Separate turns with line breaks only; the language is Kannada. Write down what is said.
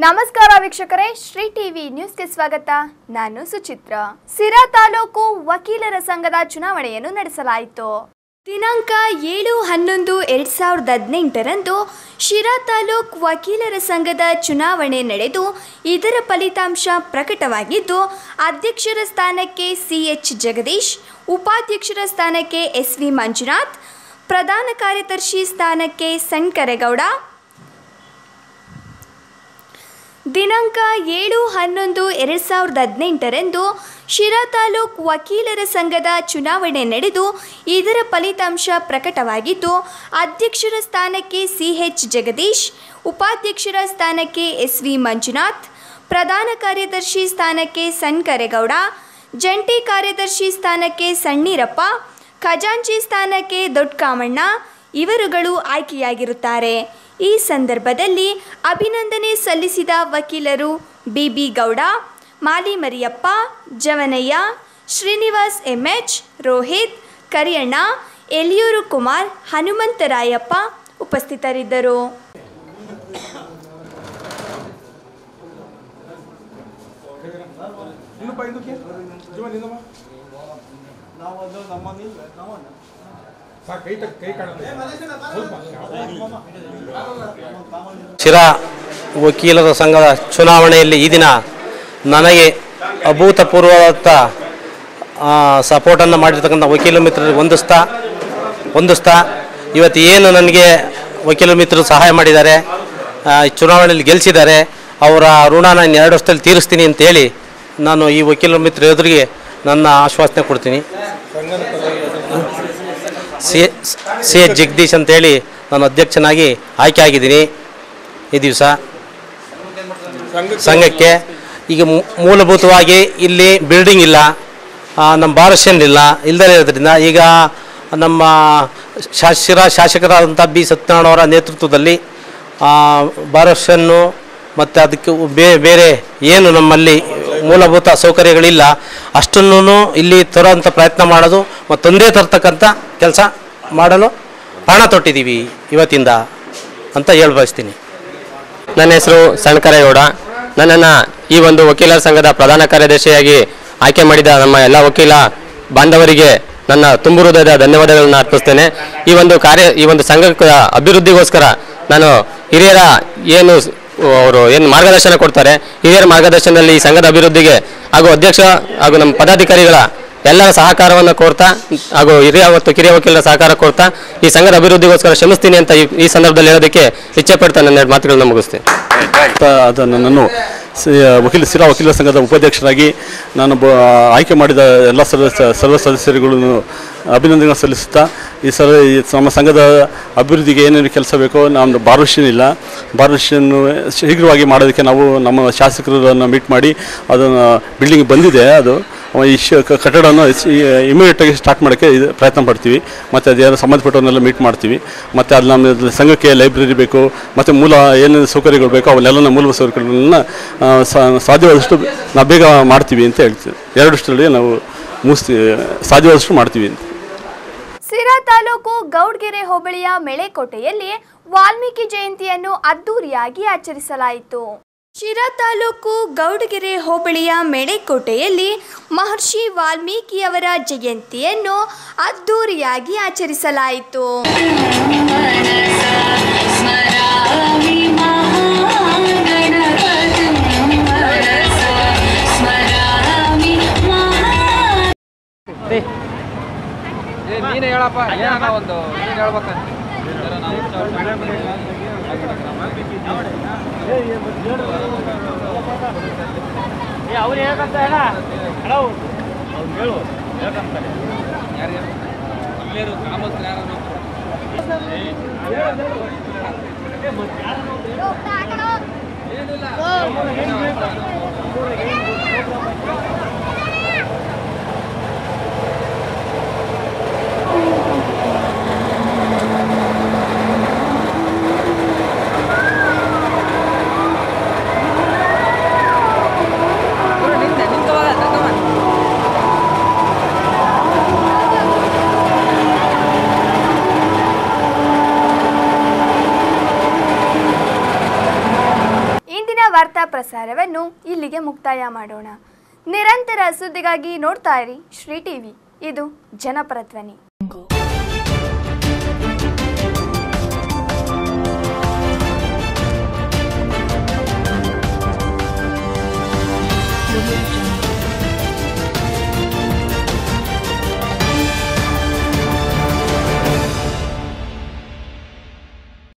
ನಮಸ್ಕಾರ ವೀಕ್ಷಕರೇ ಶ್ರೀ ಟಿವಿ ನ್ಯೂಸ್ಗೆ ಸ್ವಾಗತ ನಾನು ಸುಚಿತ್ರ ಸಿರಾ ತಾಲೂಕು ವಕೀಲರ ಸಂಘದ ಚುನಾವಣೆಯನ್ನು ನಡೆಸಲಾಯಿತು ದಿನಾಂಕ ಏಳು ಹನ್ನೊಂದು ಎರಡ್ ಸಾವಿರದ ಹದಿನೆಂಟರಂದು ಶಿರಾ ತಾಲೂಕ್ ವಕೀಲರ ಸಂಘದ ಚುನಾವಣೆ ನಡೆದು ಇದರ ಫಲಿತಾಂಶ ಪ್ರಕಟವಾಗಿದ್ದು ಅಧ್ಯಕ್ಷರ ಸ್ಥಾನಕ್ಕೆ ಸಿಎಚ್ ಜಗದೀಶ್ ಉಪಾಧ್ಯಕ್ಷರ ಸ್ಥಾನಕ್ಕೆ ಎಸ್ ವಿ ಮಂಜುನಾಥ್ ಪ್ರಧಾನ ಕಾರ್ಯದರ್ಶಿ ಸ್ಥಾನಕ್ಕೆ ಸಣ್ಕರೇಗೌಡ ದಿನಾಂಕ ಏಳು ಹನ್ನೊಂದು ಎರಡು ಸಾವಿರದ ಹದಿನೆಂಟರಂದು ಶಿರಾ ತಾಲೂಕ್ ವಕೀಲರ ಸಂಘದ ಚುನಾವಣೆ ನಡೆದು ಇದರ ಫಲಿತಾಂಶ ಪ್ರಕಟವಾಗಿದ್ದು ಅಧ್ಯಕ್ಷರ ಸ್ಥಾನಕ್ಕೆ ಸಿಎಚ್ ಜಗದೀಶ್ ಉಪಾಧ್ಯಕ್ಷರ ಸ್ಥಾನಕ್ಕೆ ಎಸ್ ವಿ ಮಂಜುನಾಥ್ ಪ್ರಧಾನ ಕಾರ್ಯದರ್ಶಿ ಸ್ಥಾನಕ್ಕೆ ಸಣ್ಕರೇಗೌಡ ಜಂಟಿ ಕಾರ್ಯದರ್ಶಿ ಸ್ಥಾನಕ್ಕೆ ಸಣ್ಣೀರಪ್ಪ ಖಜಾಂಚಿ ಸ್ಥಾನಕ್ಕೆ ದೊಡ್ಡ ಕಾಮಣ್ಣ ಇವರುಗಳು ಆಯ್ಕೆಯಾಗಿರುತ್ತಾರೆ ಈ ಸಂದರ್ಭದಲ್ಲಿ ಅಭಿನಂದನೆ ಸಲ್ಲಿಸಿದ ವಕೀಲರು ಬಿಬಿ ಗೌಡ ಮಾಲಿ ಮರಿಯಪ್ಪ ಜವನಯ್ಯ ಶ್ರೀನಿವಾಸ್ ಎಂಎಚ್ ರೋಹಿತ್ ಕರಿಯಣ್ಣ ಎಲಿಯೂರು ಕುಮಾರ್ ಹನುಮಂತರಾಯಪ್ಪ ಉಪಸ್ಥಿತರಿದ್ದರು
ಇನ್ನಪ್ಪ ಇದಕ್ಕೆ ಜೀವ ನಿಂದಮ್ಮ
ನಾವೊಂದು ನಮ್ಮನಿಲ್ಲ ನಾವೊಂದು
ಸಾಕು ಕೈ ತಕ್ಕ ಕೈ ಕಾಣುತ್ತೆ ಸ್ವಲ್ಪ
ಶಿರಾ ವಕೀಲರ ಸಂಘದ ಚುನಾವಣೆಯಲ್ಲಿ ಈ ದಿನ ನನಗೆ ಅಭೂತಪೂರ್ವವಾದ ಸಪೋರ್ಟನ್ನು ಮಾಡಿರ್ತಕ್ಕಂಥ ವಕೀಲ ಮಿತ್ರರಿಗೆ ಹೊಂದಿಸ್ತಾ ಹೊಂದಿಸ್ತಾ ಇವತ್ತು ಏನು ನನಗೆ ವಕೀಲ ಮಿತ್ರರು ಸಹಾಯ ಮಾಡಿದ್ದಾರೆ ಆ, ಈ ಚುನಾವಣೆಯಲ್ಲಿ ಗೆಲ್ಲಿಸಿದ್ದಾರೆ ಅವರ ಋಣ ನಾನು ಎರಡು ವರ್ಷದಲ್ಲಿ ತೀರಿಸ್ತೀನಿ ಅಂತೇಳಿ ನಾನು ಈ ವಕೀಲ ಮಿತ್ರ ಎದುರಿಗೆ ನನ್ನ ಆಶ್ವಾಸನೆ ಕೊಡ್ತೀನಿ ಸಿ ಸಿ ಎಚ್ ಜಗದೀಶ್ ಅಂತೇಳಿ ನಾನು ಅಧ್ಯಕ್ಷನಾಗಿ ಆಯ್ಕೆ ಆಗಿದ್ದೀನಿ ಈ ದಿವಸ ಸಂಘಕ್ಕೆ ಈಗ ಮೂ- ಮೂಲಭೂತವಾಗಿ ಇಲ್ಲಿ ಬಿಲ್ಡಿಂಗ್ ಇಲ್ಲ ಆ, ನಮ್ಮ ಬಾರಸ್ಟೇನ್ ಇಲ್ಲ ಇಲ್ಲದೇ ಇರೋದ್ರಿಂದ ಈಗ ನಮ್ಮ ಶಾಸಿರ ಶಾಸಕರಾದಂಥ ಬಿ ಸತ್ಯನಾರಾಯಣ ಅವರ ನೇತೃತ್ವದಲ್ಲಿ ಬಾರಸ್ಟನ್ನು ಮತ್ತು ಅದಕ್ಕೆ ಬೇರೆ ಬೇರೆ ಏನು ನಮ್ಮಲ್ಲಿ ಮೂಲಭೂತ ಸೌಕರ್ಯಗಳಿಲ್ಲ ಅಷ್ಟನ್ನು ಇಲ್ಲಿ ತರೋಂಥ ಪ್ರಯತ್ನ ಮಾಡೋದು ಮತ್ತು ತೊಂದರೆ ತರ್ತಕ್ಕಂಥ ಕೆಲಸ ಮಾಡಲು ಪ್ರಾಣ ತೊಟ್ಟಿದ್ದೀವಿ ಇವತ್ತಿಂದ ಅಂತ ಹೇಳಿ ಬಯಸ್ತೀನಿ
ನನ್ನ ಹೆಸರು ಸಣ್ಕರೇಗೌಡ ನನ್ನನ್ನು ಈ ಒಂದು ವಕೀಲರ ಸಂಘದ ಪ್ರಧಾನ ಕಾರ್ಯದರ್ಶಿಯಾಗಿ ಆಯ್ಕೆ ಮಾಡಿದ ನಮ್ಮ ಎಲ್ಲ ವಕೀಲ ಬಾಂಧವರಿಗೆ ನನ್ನ ತುಂಬು ಹೃದಯದ ಧನ್ಯವಾದಗಳನ್ನು ಅರ್ಪಿಸ್ತೇನೆ ಈ ಒಂದು ಕಾರ್ಯ ಈ ಒಂದು ಸಂಘದ ಅಭಿವೃದ್ಧಿಗೋಸ್ಕರ ನಾನು ಹಿರಿಯರ ಏನು ಸ್- ಅವರು ಏನು ಮಾರ್ಗದರ್ಶನ ಕೊಡ್ತಾರೆ ಹಿರಿಯರ ಮಾರ್ಗದರ್ಶನದಲ್ಲಿ ಈ ಸಂಘದ ಅಭಿವೃದ್ಧಿಗೆ ಹಾಗೂ ಅಧ್ಯಕ್ಷ ಹಾಗೂ ನಮ್ಮ ಪದಾಧಿಕಾರಿಗಳ ಎಲ್ಲರ ಸಹಕಾರವನ್ನು ಕೋರ್ತಾ ಹಾಗೂ ಹಿರಿಯ ಮತ್ತು ಕಿರಿಯ ವಕೀಲರ ಸಹಕಾರ ಕೋರ್ತಾ ಈ ಸಂಘದ ಅಭಿವೃದ್ಧಿಗೋಸ್ಕರ ಶ್ರಮಿಸ್ತೀನಿ ಅಂತ ಈ- ಈ ಸಂದರ್ಭದಲ್ಲಿ ಹೇಳೋದಕ್ಕೆ ಇಚ್ಛೆ ಪಡ್ತಾ ನನ್ನ ಎರಡು ಮಾತುಗಳನ್ನ ಮುಗಿಸ್ತೀನಿ
ಅಂತ ಅದನ್ನು ನಾನು ಸಿ- ವಕೀಲ ಸಿರಾ ವಕೀಲರ ಸಂಘದ ಉಪಾಧ್ಯಕ್ಷರಾಗಿ ನಾನು ಬ ಆಯ್ಕೆ ಮಾಡಿದ ಎಲ್ಲ ಸದಸ್ಯ ಸರ್ವ ಸದಸ್ಯರುಗಳನ್ನು ಅಭಿನಂದನೆ ಸಲ್ಲಿಸುತ್ತಾ ಈ ಸಲ ಈ ನಮ್ಮ ಸಂಘದ ಅಭಿವೃದ್ಧಿಗೆ ಏನೇನು ಕೆಲಸ ಬೇಕೋ ನಮ್ಮದು ಬಾರ್ವಿಷನ್ ಇಲ್ಲ ಬಾರ್ವಿಷನ್ನು ಶೀಘ್ರವಾಗಿ ಮಾಡೋದಕ್ಕೆ ನಾವು ನಮ್ಮ ಶಾಸಕರನ್ನು ಮೀಟ್ ಮಾಡಿ ಅದನ್ನು ಬಿಲ್ಡಿಂಗ್ ಬಂದಿದೆ ಅದು ಈ ಶ ಕ- ಕಟ್ಟಡವನ್ನು ಇಮಿಡಿಯೇಟಾಗಿ ಸ್ಟಾರ್ಟ್ ಮಾಡೋಕ್ಕೆ ಇದು ಪ್ರಯತ್ನ ಪಡ್ತೀವಿ ಮತ್ತು ಅದೇನು ಸಂಬಂಧಪಟ್ಟವನ್ನೆಲ್ಲ ಮೀಟ್ ಮಾಡ್ತೀವಿ ಮತ್ತು ಅಲ್ಲಿ ನಮ್ಮ ಸಂಘಕ್ಕೆ ಲೈಬ್ರರಿ ಬೇಕು ಮತ್ತು ಮೂಲ ಏನೇನು ಸೌಕರ್ಯಗಳು ಬೇಕೋ ಅವನ್ನೆಲ್ಲ ಮೂಲ ಸೌಕರ್ಯಗಳನ್ನ ಆ, ಸಾ- ಸಾಧ್ಯವಾದಷ್ಟು ನಾವು ಬೇಗ ಮಾಡ್ತೀವಿ ಅಂತ ಹೇಳ್ತೀವಿ ಎರಡು ವರ್ಷದಲ್ಲಿ ನಾವು ಮುಗಿಸ್ತೀವಿ ಸಾಧ್ಯವಾದಷ್ಟು ಮಾಡ್ತೀವಿ ಅಂತ
ಸಿರಾ ತಾಲೂಕು ಗೌಡ್ಗೆರೆ ಹೋಬಳಿಯ ಮೆಳೆಕೋಟೆಯಲ್ಲಿ ವಾಲ್ಮೀಕಿ ಜಯಂತಿಯನ್ನು ಅದ್ದೂರಿಯಾಗಿ ಆಚರಿಸಲಾಯಿತು ಶಿರಾ ತಾಲೂಕು ಗೌಡಗೆರೆ ಹೋಬಳಿಯ ಮೆಳೆಕೋಟೆಯಲ್ಲಿ ಮಹರ್ಷಿ ವಾಲ್ಮೀಕಿಯವರ ಜಯಂತಿಯನ್ನು ಅದ್ದೂರಿಯಾಗಿ ಆಚರಿಸಲಾಯಿತು
स्मरामि महागणपतिं मनसा स्मरामि महा
ನೀನೇ ಹೇಳಪ್ಪ ಏನೋ ಒಂದು ನೀನು ಹೇಳ್ಬೇಕಂತ
ವಾರ್ತಾ ಪ್ರಸಾರವನ್ನು ಇಲ್ಲಿಗೆ ಮುಕ್ತಾಯ ಮಾಡೋಣ ನಿರಂತರ ಸುದ್ದಿಗಾಗಿ ನೋಡ್ತಾ ಇರಿ ಶ್ರೀ ಟಿವಿ ಇದು ಜನಪರ ಧ್ವನಿ